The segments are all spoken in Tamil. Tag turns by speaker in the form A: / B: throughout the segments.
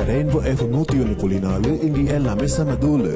A: ரெயின்போ எஃப் நூத்தி ஒன்னு புள்ளி நாலு இங்க எல்லாமே செம தூளு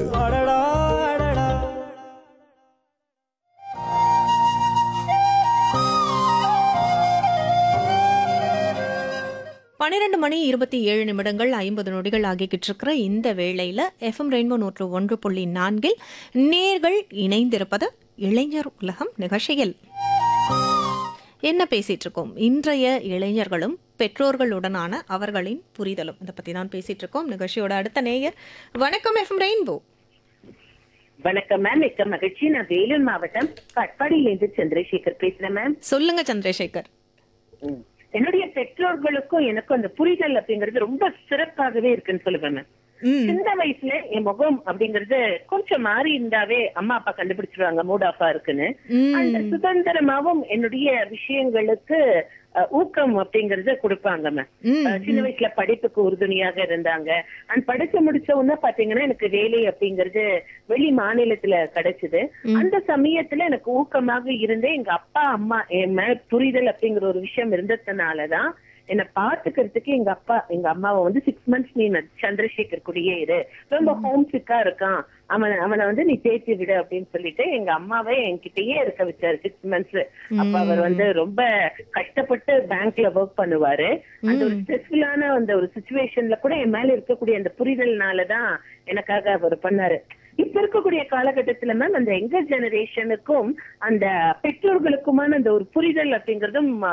B: பன்னிரண்டு மணி இருபத்தி ஏழு நிமிடங்கள் ஐம்பது நொடிகள் ஆகிக்கிட்டு இருக்கிற இந்த வேளையில எஃப்எம் ரெயின்போ நூற்று ஒன்று புள்ளி நான்கில் நேர்கள் இணைந்திருப்பது இளைஞர் உலகம் நிகழ்ச்சியில் என்ன பேசிட்டு இருக்கோம் இன்றைய இளைஞர்களும் பெற்றோர்களுடனான அவர்களின் புரிதலும் இதை பத்தி தான் பேசிட்டு இருக்கோம் நிகழ்ச்சியோட அடுத்த நேயர் வணக்கம் எஃப்எம் ரெயின்போ
C: வணக்கம் மேம் மிக்க மகிழ்ச்சி நான் வேலூர் மாவட்டம் கட்பாடியிலிருந்து சந்திரசேகர் பேசுறேன் மேம்
B: சொல்லுங்க சந்திரசேகர்
C: ம். என்னுடைய பெற்றோர்களுக்கும் எனக்கும் அந்த புரிதல் அப்படிங்கிறது ரொம்ப சிறப்பாகவே இருக்குன்னு சொல்லுவேன் மேம்
B: ம்
C: சின்ன வயசுல என் முகம் அப்படிங்கறது கொஞ்சம் மாறி இருந்தாவே அம்மா அப்பா கண்டுபிடிச்சிருவாங்க மூட் ஆஃபா இருக்குன்னு
B: ம்.
C: அந்த சுதந்திரமாவும் என்னுடைய விஷயங்களுக்கு அஹ், ஊக்கம் அப்படிங்கறத கொடுப்பாங்க மேம்
B: ம்,
C: அஹ், சின்ன வயசுல படிப்புக்கு உறுதுணையாக இருந்தாங்க அண்ட் படிச்சு முடிச்ச உடனே பாத்தீங்கன்னா எனக்கு வேலை அப்படிங்கறது வெளி மாநிலத்துல கிடைச்சது அந்த சமயத்துல எனக்கு ஊக்கமாக இருந்து எங்க அப்பா அம்மா என் மேல புரிதல் அப்படிங்கிற ஒரு விஷயம் இருந்ததுனாலதான் என்ன பாத்துக்கிறதுக்கு எங்க அப்பா எங்க அம்மாவை வந்து சிக்ஸ் மந்த்ஸ் நீ ந- சந்திரசேகர் கூடயே இரு ரொம்ப ஹோம் சிக்கா இருக்கான் அவனை அவனை வந்து நீ தேய்ச்சி விடு அப்படின்னு சொல்லிட்டு எங்க அம்மாவை என்கிட்டயே இருக்க வச்சாரு சிக்ஸ் மந்த்ஸ் அப்ப அவர் வந்து ரொம்ப கஷ்டப்பட்டு பேங்க்ல ஒர்க் பண்ணுவாரு அந்த ஒரு ஸ்ட்ரெஸ்ஃபுல்லான அந்த ஒரு சுச்சுவேஷன்ல கூட என் மேல இருக்கக்கூடிய அந்த புரிதல்னாலதான் எனக்காக அவர் பண்ணாரு இப்ப இருக்கக்கூடிய காலகட்டத்துல மேம் அந்த எங்க ஜெனரேஷனுக்கும் அந்த பெற்றோர்களுக்குமான அந்த ஒரு புரிதல் அப்படிங்கறதும்